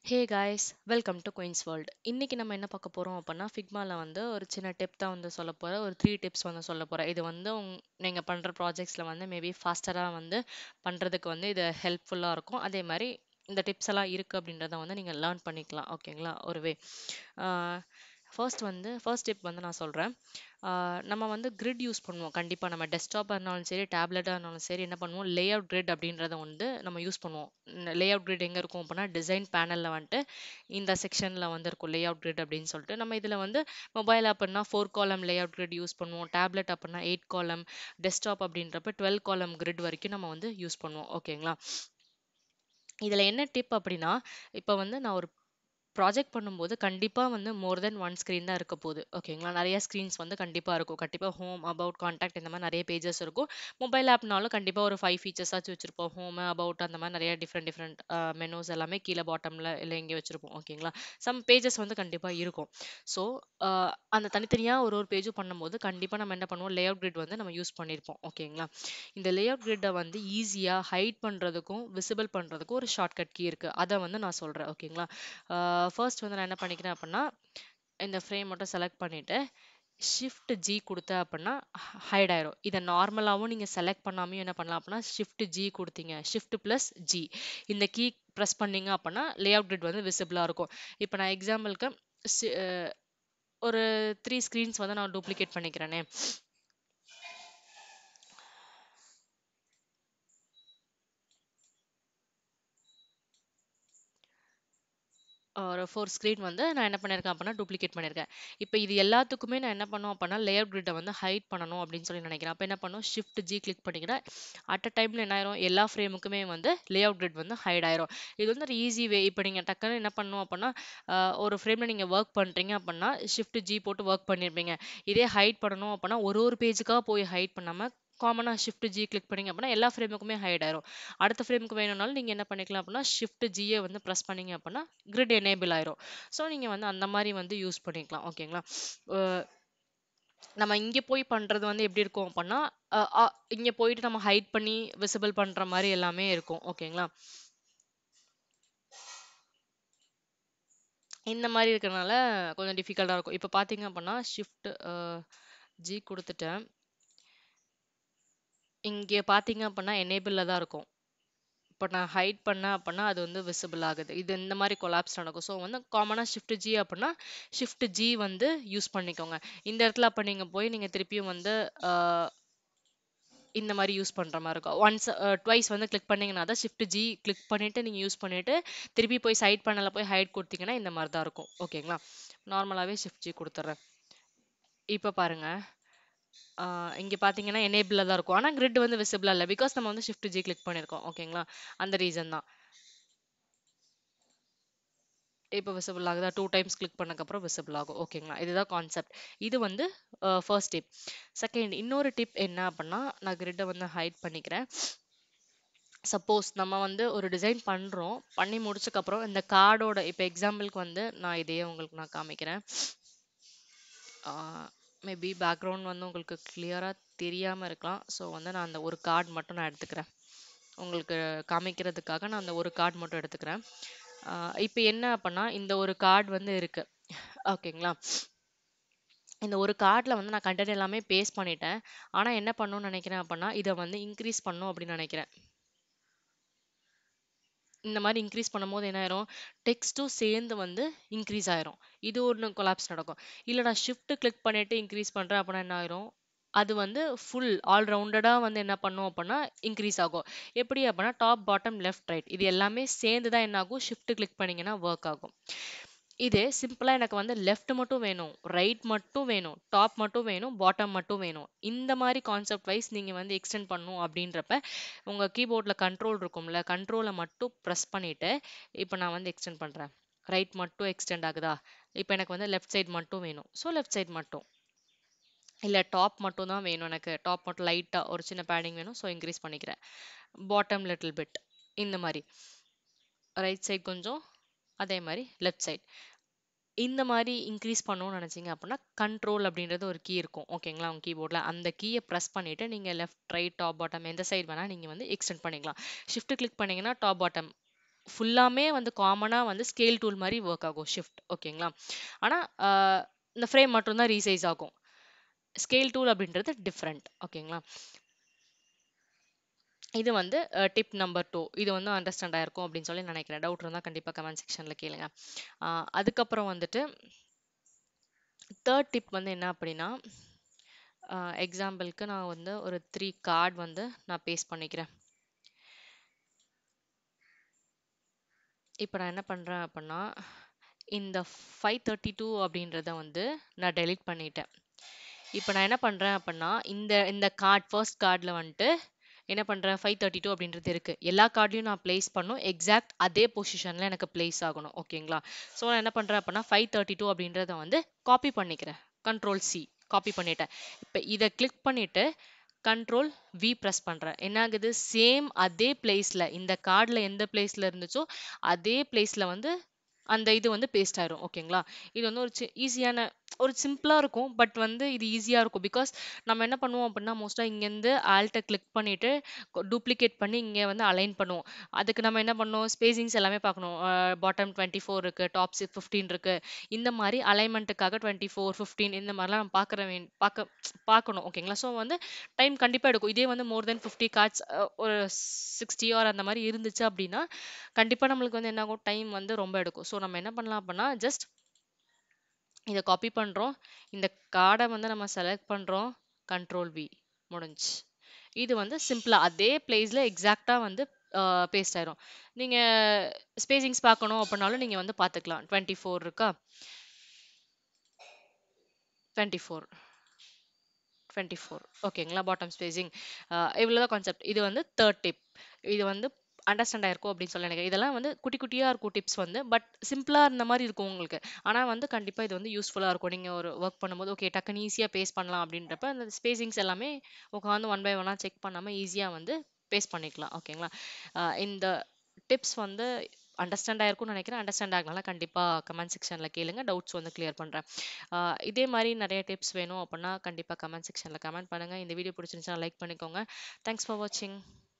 hey guys welcome to queens world இன்னைக்கு நம்ம என்ன பார்க்க போகிறோம் அப்படின்னா ஃபிக்மாவில் வந்து ஒரு சின்ன டிப் தான் வந்து சொல்ல போகிறேன் ஒரு த்ரீ டிப்ஸ் வந்து சொல்ல போகிறேன் இது வந்து உங் நீங்கள் பண்ணுற ப்ராஜெக்ட்ஸில் வந்து மேபி ஃபாஸ்டராக வந்து பண்ணுறதுக்கு வந்து இது ஹெல்ப்ஃபுல்லாக இருக்கும் அதே மாதிரி இந்த டிப்ஸ் எல்லாம் இருக்குது அப்படின்றத வந்து நீங்கள் லேர்ன் பண்ணிக்கலாம் ஓகேங்களா ஒரு வே ஃபர்ஸ்ட் வந்து ஃபர்ஸ்ட் டிப் வந்து நான் சொல்கிறேன் நம்ம வந்து கிரிட் யூஸ் பண்ணுவோம் கண்டிப்பாக நம்ம டெஸ்க்டாப்பாக இருந்தாலும் சரி டேப்லெட்டாக இருந்தாலும் சரி என்ன பண்ணுவோம் லே அவுட் கிரிட் அப்படின்றத வந்து நம்ம யூஸ் பண்ணுவோம் லே அவுட் கிரிட் எங்கே இருக்கும் அப்படின்னா டிசைன் பேனலில் வந்துட்டு இந்த செக்ஷனில் வந்து இருக்கும் லே அவுட் கிரிட் அப்படின்னு சொல்லிட்டு நம்ம இதில் வந்து மொபைல் அப்படின்னா four column layout grid use பண்ணுவோம் டேப்லெட் அப்படின்னா எயிட் காலம் டெஸ்க்டாப் அப்படின்றப்ப டுவெல் காலம் கிரிட் வரைக்கும் நம்ம வந்து யூஸ் பண்ணுவோம் ஓகேங்களா இதில் என்ன டிப் அப்படின்னா இப்போ வந்து நான் ஒரு ப்ராஜெக்ட் பண்ணும்போது கண்டிப்பாக வந்து மோர் தென் ஒன் ஸ்க்ரீன் தான் இருக்க போகுது ஓகேங்களா நிறைய ஸ்க்ரீன்ஸ் வந்து கண்டிப்பாக இருக்கும் கண்டிப்பாக ஹோம் அபவுட் காண்டாக்ட் இந்த மாதிரி நிறைய பேஜஸ் இருக்கும் மொபைல் ஆப்னாலும் கண்டிப்பாக ஒரு ஃபைவ் ஃபீச்சர்ஸாச்சும் வச்சுருப்போம் ஹோம் அபவுட் அந்த மாதிரி நிறைய டிஃப்ரெண்ட் டிஃப்ரெண்ட் மெனூஸ் எல்லாமே கீழே பாட்டமில் இல்லை எங்கே வச்சுருப்போம் ஓகேங்களா சம் பேஜஸ் வந்து கண்டிப்பாக இருக்கும் ஸோ அந்த தனித்தனியாக ஒரு ஒரு பேஜும் பண்ணும்போது கண்டிப்பாக நம்ம என்ன பண்ணுவோம் லே அவுட் கிரிட் வந்து நம்ம யூஸ் பண்ணியிருப்போம் ஓகேங்களா இந்த லே அவுட் கிரிட்டை வந்து ஈஸியாக ஹைட் பண்ணுறதுக்கும் விசிபிள் பண்ணுறதுக்கும் ஒரு ஷார்ட்கட் கீ இருக்குது அதை வந்து நான் சொல்கிறேன் ஓகேங்களா ஃபர்ஸ்ட் வந்து நான் என்ன பண்ணிக்கிறேன் அப்படின்னா இந்த ஃப்ரேம் மட்டும் செலக்ட் பண்ணிவிட்டு ஷிஃப்ட் ஜி கொடுத்த அப்படின்னா ஹைட் ஆயிரும் இதை நார்மலாகவும் நீங்கள் செலக்ட் பண்ணாமையும் என்ன பண்ணலாம் அப்படின்னா ஷிஃப்ட் ஜி கொடுத்தீங்க ஷிஃப்ட் ப்ளஸ் ஜி இந்த கீ ப்ரெஸ் பண்ணீங்க அப்படின்னா லே அவுட் கிரிட் வந்து விசிபிளாக இருக்கும் இப்போ நான் எக்ஸாம்பிளுக்கு ஒரு த்ரீ ஸ்க்ரீன்ஸ் வந்து நான் டூப்ளிகேட் பண்ணிக்கிறேனே ஒரு ஃபோர் ஸ்க்ரீன் வந்து நான் என்ன பண்ணியிருக்கேன் அப்படின்னா டூப்ளிகேட் பண்ணியிருக்கேன் இப்போ இது எல்லாத்துக்குமே நான் என்ன பண்ணுவோம் அப்படின்னா லேஅவுட் கிரிட்டை வந்து ஹைட் பண்ணணும் அப்படின்னு சொல்லி நினைக்கிறேன் அப்போ என்ன பண்ணும் ஷிஃப்ட் ஜி கிளிக் பண்ணிக்கிறேன் அட் அ டைமில் என்ன ஆயிரும் எல்லா ஃப்ரேமுக்குமே வந்து லேஅவுட் கிரிட் வந்து ஹைட் ஆயிரும் இது வந்து ஒரு ஈஸி வே இப்போ நீங்கள் டக்குன்னு என்ன பண்ணுவோம் அப்படின்னா ஒரு ஃப்ரேமில் நீங்கள் ஒர்க் பண்ணுறீங்க அப்படின்னா ஷிஃப்ட் ஜி போட்டு ஒர்க் பண்ணியிருப்பீங்க இதே ஹைட் பண்ணணும் அப்படின்னா ஒரு ஒரு பேஜுக்காக போய் ஹைட் பண்ணாமல் காமனாக ஷிஃப்ட் ஜி கிளிக் பண்ணிங்க அப்படின்னா எல்லா ஃப்ரேமுக்குமே ஹைட் ஆயிரும் அடுத்த ஃப்ரேமுக்கு வேணும்னாலும் நீங்கள் என்ன பண்ணிக்கலாம் அப்படின்னா ஷிஃப்ட் ஜியை வந்து ப்ரெஸ் பண்ணிங்க அப்படின்னா கிரிட் எனேபிள் ஆயிரும் ஸோ நீங்கள் வந்து அந்த மாதிரி வந்து யூஸ் பண்ணிக்கலாம் ஓகேங்களா நம்ம இங்கே போய் பண்ணுறது வந்து எப்படி இருக்கும் அப்படின்னா இங்கே போயிட்டு நம்ம ஹைட் பண்ணி விசிபிள் பண்ணுற மாதிரி எல்லாமே இருக்கும் ஓகேங்களா இந்த மாதிரி இருக்கிறனால கொஞ்சம் டிஃபிகல்ட்டாக இருக்கும் இப்போ பார்த்தீங்க அப்படின்னா ஷிஃப்ட் ஜி கொடுத்துட்டேன் இங்கே பார்த்தீங்க அப்படின்னா எனேபிளில் தான் இருக்கும் இப்போ நான் ஹைட் பண்ணேன் அப்படின்னா அது வந்து விசிபிள் ஆகுது இது இந்த மாதிரி கொலாப்ஸ் நடக்கும் ஸோ வந்து காமனாக ஷிஃப்ட் ஜி அப்படின்னா ஷிஃப்ட் ஜி வந்து யூஸ் பண்ணிக்கோங்க இந்த இடத்துல அப்போ நீங்கள் போய் நீங்கள் திருப்பியும் வந்து இந்த மாதிரி யூஸ் பண்ணுற மாதிரி இருக்கும் ஒன்ஸ் ட்வைஸ் வந்து கிளிக் பண்ணிங்கன்னா தான் ஷிஃப்ட் ஜி கிளிக் பண்ணிவிட்டு நீங்கள் யூஸ் பண்ணிவிட்டு திருப்பி போய் சைட் பண்ணல போய் ஹைட் கொடுத்தீங்கன்னா இந்த மாதிரி தான் இருக்கும் ஓகேங்களா நார்மலாகவே ஷிஃப்ட் ஜி கொடுத்துட்றேன் இப்போ பாருங்கள் இங்கே பார்த்தீங்கன்னா எனேபிளில் தான் இருக்கும் ஆனால் கிரிட் வந்து விசிபிளாக இல்லை பிகாஸ் நம்ம வந்து ஷிஃப்ட் ஜி கிளிக் பண்ணியிருக்கோம் ஓகேங்களா அந்த ரீசன் தான் இப்போ விசிபிள் ஆகுதா டூ டைம்ஸ் கிளிக் பண்ணக்கப்புறம் விசிபிள் ஆகும் ஓகேங்களா இதுதான் கான்செப்ட் இது வந்து ஃபர்ஸ்ட் டிப் செகண்ட் இன்னொரு டிப் என்ன அப்படின்னா நான் கிரிட்டை வந்து ஹைட் பண்ணிக்கிறேன் சப்போஸ் நம்ம வந்து ஒரு டிசைன் பண்ணுறோம் பண்ணி முடிச்சக்கப்புறம் இந்த கார்டோட இப்போ எக்ஸாம்பிளுக்கு வந்து நான் இதையே உங்களுக்கு நான் காமிக்கிறேன் மேபி பேக்ரவுண்ட் வந்து உங்களுக்கு கிளியராக தெரியாமல் இருக்கலாம் ஸோ வந்து நான் அந்த ஒரு கார்டு மட்டும் நான் எடுத்துக்கிறேன் உங்களுக்கு காமிக்கிறதுக்காக நான் அந்த ஒரு கார்டு மட்டும் எடுத்துக்கிறேன் இப்போ என்ன அப்படின்னா இந்த ஒரு கார்டு வந்து இருக்குது ஓகேங்களா இந்த ஒரு கார்டில் வந்து நான் கண்டென்ட் எல்லாமே பேஸ்ட் பண்ணிட்டேன் ஆனால் என்ன பண்ணணும்னு நினைக்கிறேன் அப்படின்னா இதை வந்து இன்க்ரீஸ் பண்ணும் அப்படின்னு நினைக்கிறேன் இந்த மாதிரி இன்க்ரீஸ் பண்ணும்போது என்ன ஆயிரும் டெக்ஸ்ட்டும் சேர்ந்து வந்து இன்க்ரீஸ் ஆயிரும் இது ஒன்று கொலாப்ஸ் நடக்கும் இல்லை நான் ஷிஃப்ட் கிளிக் பண்ணிட்டு இன்க்ரீஸ் பண்ணுறேன் அப்படின்னா என்ன ஆயிரும் அது வந்து ஃபுல் ஆல்ரவுண்டடாக வந்து என்ன பண்ணும் அப்படின்னா இன்க்ரீஸ் ஆகும் எப்படி அப்படின்னா டாப் பாட்டம் லெஃப்ட் ரைட் இது எல்லாமே சேர்ந்து தான் என்ன ஆகும் ஷிஃப்ட் கிளிக் பண்ணிங்கன்னா ஒர்க் ஆகும் இது சிம்பிளாக எனக்கு வந்து லெஃப்ட் மட்டும் வேணும் ரைட் மட்டும் வேணும் டாப் மட்டும் வேணும் பாட்டம் மட்டும் வேணும் இந்த மாதிரி கான்செப்ட் வைஸ் நீங்கள் வந்து எக்ஸ்டெண்ட் பண்ணும் அப்படின்றப்ப உங்கள் கீபோர்டில் கண்ட்ரோல் இருக்கும்ல கண்ட்ரோலை மட்டும் ப்ரெஸ் பண்ணிவிட்டு இப்போ நான் வந்து எக்ஸ்டெண்ட் பண்ணுறேன் ரைட் மட்டும் எக்ஸ்டெண்ட் ஆகுதா இப்போ எனக்கு வந்து லெஃப்ட் சைட் மட்டும் வேணும் ஸோ லெஃப்ட் சைட் மட்டும் இல்லை டாப் மட்டும் தான் வேணும் எனக்கு டாப் மட்டும் லைட்டாக ஒரு சின்ன பேடிங் வேணும் ஸோ இன்க்ரீஸ் பண்ணிக்கிறேன் பாட்டம் லிட்டில் பிட் இந்த மாதிரி ரைட் சைட் கொஞ்சம் அதே மாதிரி லெஃப்ட் சைட் இந்த மாதிரி இன்க்ரீஸ் பண்ணணும்னு நினச்சிங்க அப்படின்னா கண்ட்ரோல் அப்படின்றது ஒரு கீ இருக்கும் ஓகேங்களா உங்கள் கீபோர்டில் அந்த கீயை ப்ரெஸ் பண்ணிவிட்டு நீங்கள் லெஃப்ட் ரைட் டாப் பாட்டம் எந்த சைடு வேணால் நீங்கள் வந்து எக்ஸ்டெண்ட் பண்ணிக்கலாம் ஷிஃப்ட் கிளிக் பண்ணிங்கன்னா டாப் பாட்டம் ஃபுல்லாமே வந்து காமனாக வந்து ஸ்கேல் டூல் மாதிரி ஒர்க் ஆகும் ஷிஃப்ட் ஓகேங்களா ஆனால் இந்த ஃப்ரேம் மட்டும்தான் ரீசைஸ் ஆகும் ஸ்கேல் டூல் அப்படின்றது டிஃப்ரெண்ட் ஓகேங்களா இது வந்து டிப் நம்பர் டூ இது வந்து அண்டர்ஸ்டாண்ட் ஆயிருக்கும் அப்படின்னு சொல்லி நினைக்கிறேன் டவுட் இருந்தால் கண்டிப்பாக கமெண்ட் செக்ஷனில் கேளுங்க அஹ் அதுக்கப்புறம் வந்துட்டு தேர்ட் டிப் வந்து என்ன அப்படின்னா எக்ஸாம்பிளுக்கு நான் வந்து ஒரு த்ரீ கார்டு வந்து நான் பேஸ்ட் பண்ணிக்கிறேன் இப்போ நான் என்ன பண்ணுறேன் அப்படின்னா இந்த ஃபைவ் தேர்ட்டி டூ அப்படின்றத வந்து நான் டெலீட் பண்ணிட்டேன் இப்போ நான் என்ன பண்ணுறேன் அப்படின்னா இந்த இந்த கார்டு ஃபர்ஸ்ட் கார்டில் வந்துட்டு என்ன பண்ணுறேன் ஃபைவ் தேர்ட்டி டூ அப்படின்றது இருக்குது எல்லா கார்டையும் நான் ப்ளேஸ் பண்ணும் எக்ஸாக்ட் அதே பொசிஷனில் எனக்கு ப்ளேஸ் ஆகணும் ஓகேங்களா ஸோ நான் என்ன பண்ணுறேன் அப்படின்னா ஃபைவ் தேர்ட்டி டூ அப்படின்றத வந்து காப்பி பண்ணிக்கிறேன் கண்ட்ரோல் சி காப்பி பண்ணிட்டேன் இப்போ இதை கிளிக் பண்ணிவிட்டு கண்ட்ரோல் வி ப்ரெஸ் பண்ணுறேன் என்ன ஆகுது சேம் அதே பிளேஸில் இந்த கார்டில் எந்த பிளேஸில் இருந்துச்சோ அதே பிளேஸில் வந்து அந்த இது வந்து பேஸ்ட் ஆயிரும் ஓகேங்களா இது வந்து ஒரு ஈஸியான ஒரு சிம்பிளாக இருக்கும் பட் வந்து இது ஈஸியாக இருக்கும் பிகாஸ் நம்ம என்ன பண்ணுவோம் அப்படின்னா மோஸ்ட்டாக இங்கேருந்து ஆல்ட்டை கிளிக் பண்ணிவிட்டு டூப்ளிகேட் பண்ணி இங்கே வந்து அலைன் பண்ணுவோம் அதுக்கு நம்ம என்ன பண்ணோம் ஸ்பேசிங்ஸ் எல்லாமே பார்க்கணும் பாட்டம் டுவெண்ட்டி ஃபோர் இருக்குது டாப் சிக்ஸ் ஃபிஃப்டீன் இருக்குது இந்த மாதிரி அலைன்மெண்ட்டுக்காக டுவெண்ட்டி ஃபோர் ஃபிஃப்டீன் இந்த மாதிரிலாம் நம்ம பார்க்குற வே பார்க்க பார்க்கணும் ஓகேங்களா ஸோ வந்து டைம் கண்டிப்பாக எடுக்கும் இதே வந்து மோர் தென் ஃபிஃப்டி கார்ட்ஸ் ஒரு சிக்ஸ்டி ஆர் அந்த மாதிரி இருந்துச்சு அப்படின்னா கண்டிப்பாக நம்மளுக்கு வந்து என்ன ஆகும் டைம் வந்து ரொம்ப எடுக்கும் ஸோ நம்ம என்ன பண்ணலாம் அப்படின்னா ஜஸ்ட் இதை காப்பி பண்ணுறோம் இந்த கார்டை வந்து நம்ம செலக்ட் பண்ணுறோம் கண்ட்ரோல் வி முடிஞ்சு இது வந்து சிம்பிளாக அதே பிளேஸில் எக்ஸாக்டாக வந்து பேஸ்ட் ஆயிரும் நீங்கள் ஸ்பேசிங்ஸ் பார்க்கணும் அப்படின்னாலும் நீங்கள் வந்து பார்த்துக்கலாம் டுவெண்ட்டி ஃபோர் இருக்கா டுவெண்ட்டி ஃபோர் டுவெண்ட்டி ஃபோர் ஓகேங்களா பாட்டம் ஸ்பேசிங் இவ்வளோதான் கான்செப்ட் இது வந்து தேர்ட் டிப் இது வந்து அண்டர்ஸ்டாண்ட் ஆயிருக்கும் அப்படின்னு சொல்லி நினைக்கிறேன் இதெல்லாம் வந்து குட்டி குட்டியாக இருக்கும் டிப்ஸ் வந்து பட் சிம்பிளாக இருந்த மாதிரி இருக்கும் உங்களுக்கு ஆனால் வந்து கண்டிப்பாக இது வந்து யூஸ்ஃபுல்லாக இருக்கும் நீங்கள் ஒரு ஒர்க் பண்ணும்போது ஓகே டக்குன்னு ஈஸியாக பேஸ் பண்ணலாம் அப்படின்றப்ப அந்த ஸ்பேசிங்ஸ் எல்லாமே உட்காந்து ஒன் பை ஒன்னாக செக் பண்ணாமல் ஈஸியாக வந்து பேஸ் பண்ணிக்கலாம் ஓகேங்களா இந்த டிப்ஸ் வந்து அண்டர்ஸ்டாண்ட் ஆயிருக்கும்னு நினைக்கிறேன் அண்டர்ஸ்டாண்ட் ஆகலாம் கண்டிப்பாக கமெண்ட் செக்ஷனில் கேளுங்க டவுட்ஸ் வந்து கிளியர் பண்ணுறேன் இதே மாதிரி நிறைய டிப்ஸ் வேணும் அப்படின்னா கண்டிப்பாக கமெண்ட் செக்ஷனில் கமெண்ட் பண்ணுங்கள் இந்த வீடியோ பிடிச்சிருந்துச்சுன்னா லைக் பண்ணிக்கோங்க தேங்க்ஸ் ஃபார் வாட்சிங்